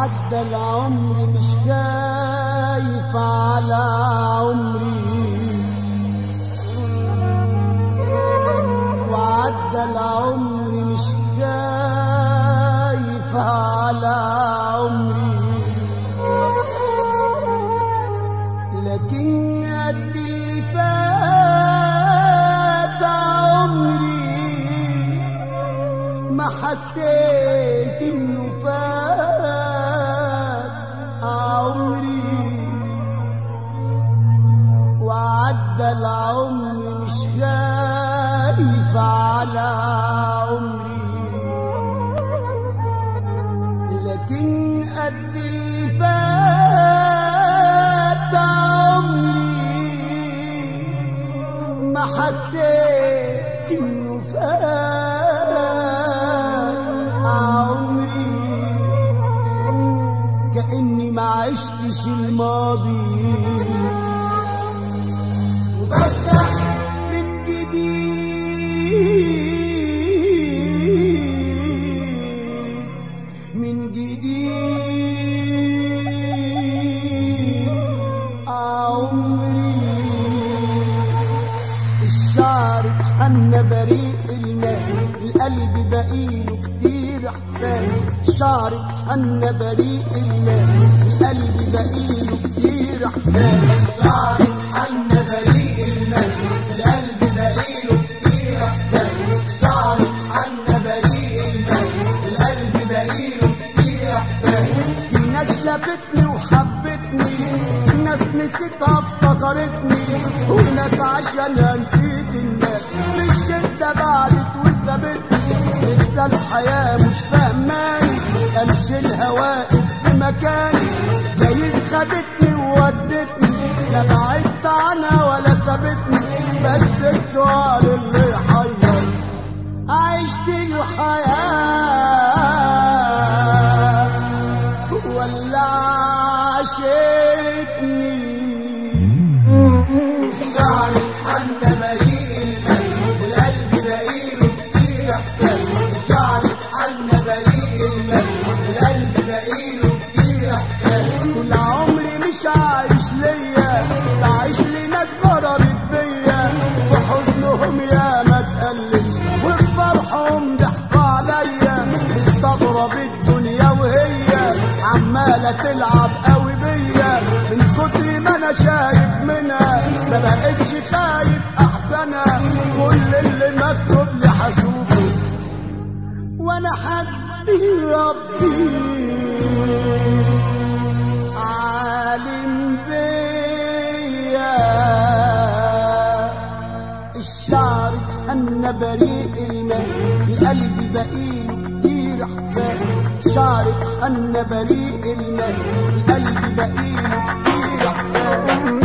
وعدى العمر مش خايف على عمري وعدى العمر مش خايف على عمري لكن قد اللي فات عمري ما حسيت انه فات عمري وعدى العمر مش خايف على عمري لكن قد اللي فات عمري ما حسيت انه فات عمري كأني ما عشتش الماضي وببدأ من جديد من جديد عمري الشعر اتحنى بريء الماس القلب بقيله كتير احساس الشعر اتحنى بريء الماس القلب بقيله كتير احساس الشعر اتحنى بريء الماس القلب بقيله كتير احساس الشعر اتحنى بريء الماس القلب بقيله كتير احساس في ناس شافتني وحبتني ناس نسيتها افتكرتني وناس عشانها نسيت الناس في الشدة بعدت وسابتني لسه الحياة مش فهماني امشي الهواقف في مكاني جايز خدتني وودتني لا بعدت عنها ولا سابتني بس السؤال اللي حير عشت الحياة ولا عشتني الشعر اتحنى بريء الميت القلب بقيله كتير احساس الشعر اتحنى بريء الميت القلب بقيله كتير احساس طول عمري مش عايش ليا بعيش لناس غدرت بيا في حزنهم يا ما اتألم وفي فرحهم ضحكوا عليا مستغرب الدنيا وهي عمالة تلعب قوي بيا من كتر ما انا شايف منها ما بقتش خايف احزنها كل اللي مكتوب لي هشوفه وانا حسبي ربي عالم بيا الشعر اتحنى بريء الماء القلب بقيله كتير احساس الشعر اتحنى بريء الماء القلب بقيله كتير احساس